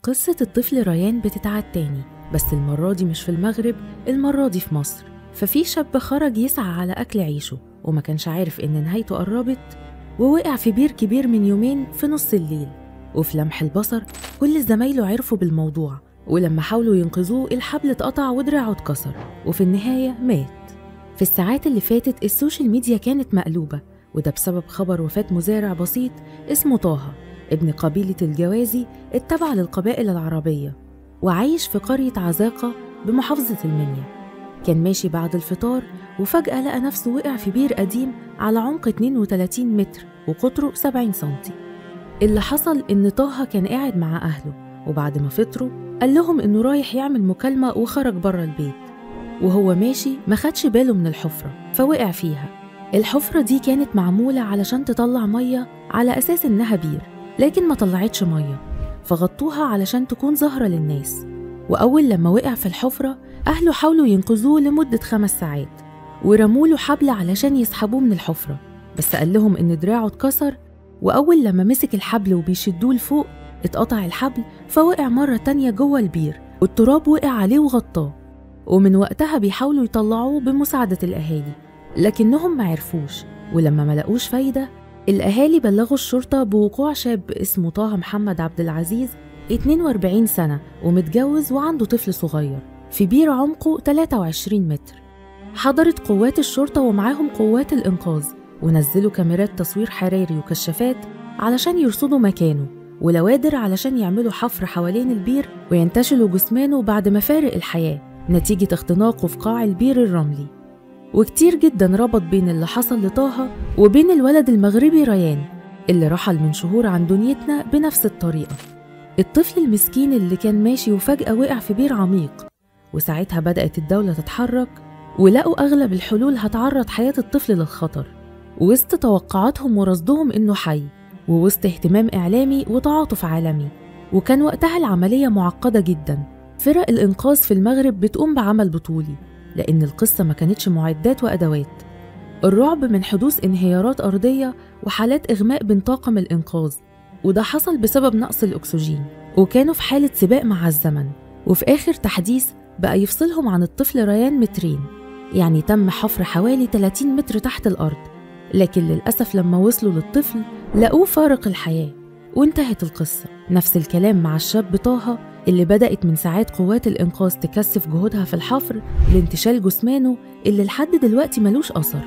قصة الطفل ريان بتتعاد تاني بس المرة دي مش في المغرب المرة دي في مصر ففي شاب خرج يسعى على أكل عيشه وما كانش عارف إن نهايته قربت ووقع في بير كبير من يومين في نص الليل وفي لمح البصر كل زمايله عرفوا بالموضوع ولما حاولوا ينقذوه الحبل اتقطع ودراعه اتكسر وفي النهاية مات في الساعات اللي فاتت السوشيال ميديا كانت مقلوبة وده بسبب خبر وفاة مزارع بسيط اسمه طه ابن قبيلة الجوازي التابعة للقبائل العربية وعايش في قرية عزاقة بمحافظة المنيا كان ماشي بعد الفطار وفجأة لقى نفسه وقع في بير قديم على عمق 32 متر وقطره 70 سنتي اللي حصل إن طه كان قاعد مع أهله وبعد ما فطروا قال لهم إنه رايح يعمل مكالمة وخرج بره البيت وهو ماشي ما خدش باله من الحفرة فوقع فيها الحفرة دي كانت معمولة علشان تطلع مية على أساس إنها بير لكن ما طلعتش مية فغطوها علشان تكون ظاهرة للناس وأول لما وقع في الحفرة أهله حاولوا ينقذوه لمدة خمس ساعات ورموا له حبل علشان يسحبوه من الحفرة بس قال لهم إن دراعه اتكسر وأول لما مسك الحبل وبيشدوه لفوق اتقطع الحبل فوقع مرة تانية جوه البير والتراب وقع عليه وغطاه ومن وقتها بيحاولوا يطلعوه بمساعدة الأهالي لكنهم ما عرفوش ولما ما لقوش فايدة الأهالي بلغوا الشرطة بوقوع شاب اسمه طه محمد عبد العزيز 42 سنة ومتجوز وعنده طفل صغير في بير عمقه 23 متر حضرت قوات الشرطة ومعاهم قوات الإنقاذ ونزلوا كاميرات تصوير حراري وكشافات علشان يرصدوا مكانه ولوادر علشان يعملوا حفر حوالين البير وينتشلوا جثمانه بعد ما فارق الحياة نتيجة اختناقه في قاع البير الرملي وكتير جدا ربط بين اللي حصل لطه وبين الولد المغربي ريان اللي رحل من شهور عن دنيتنا بنفس الطريقة الطفل المسكين اللي كان ماشي وفجأة وقع في بير عميق وساعتها بدأت الدولة تتحرك ولقوا أغلب الحلول هتعرض حياة الطفل للخطر وسط توقعاتهم ورصدهم إنه حي ووسط اهتمام إعلامي وتعاطف عالمي وكان وقتها العملية معقدة جدا فرق الإنقاذ في المغرب بتقوم بعمل بطولي لأن القصة ما كانتش معدات وأدوات الرعب من حدوث انهيارات أرضية وحالات إغماء بين طاقم الإنقاذ وده حصل بسبب نقص الأكسجين وكانوا في حالة سباق مع الزمن وفي آخر تحديث بقى يفصلهم عن الطفل ريان مترين يعني تم حفر حوالي 30 متر تحت الأرض لكن للأسف لما وصلوا للطفل لقوه فارق الحياة وانتهت القصة نفس الكلام مع الشاب طه اللي بدأت من ساعات قوات الإنقاذ تكثف جهودها في الحفر لانتشال جثمانه اللي لحد دلوقتي ملوش أثر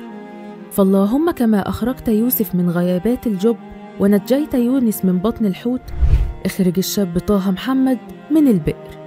فاللهم كما أخرجت يوسف من غيابات الجب ونجيت يونس من بطن الحوت اخرج الشاب طه محمد من البئر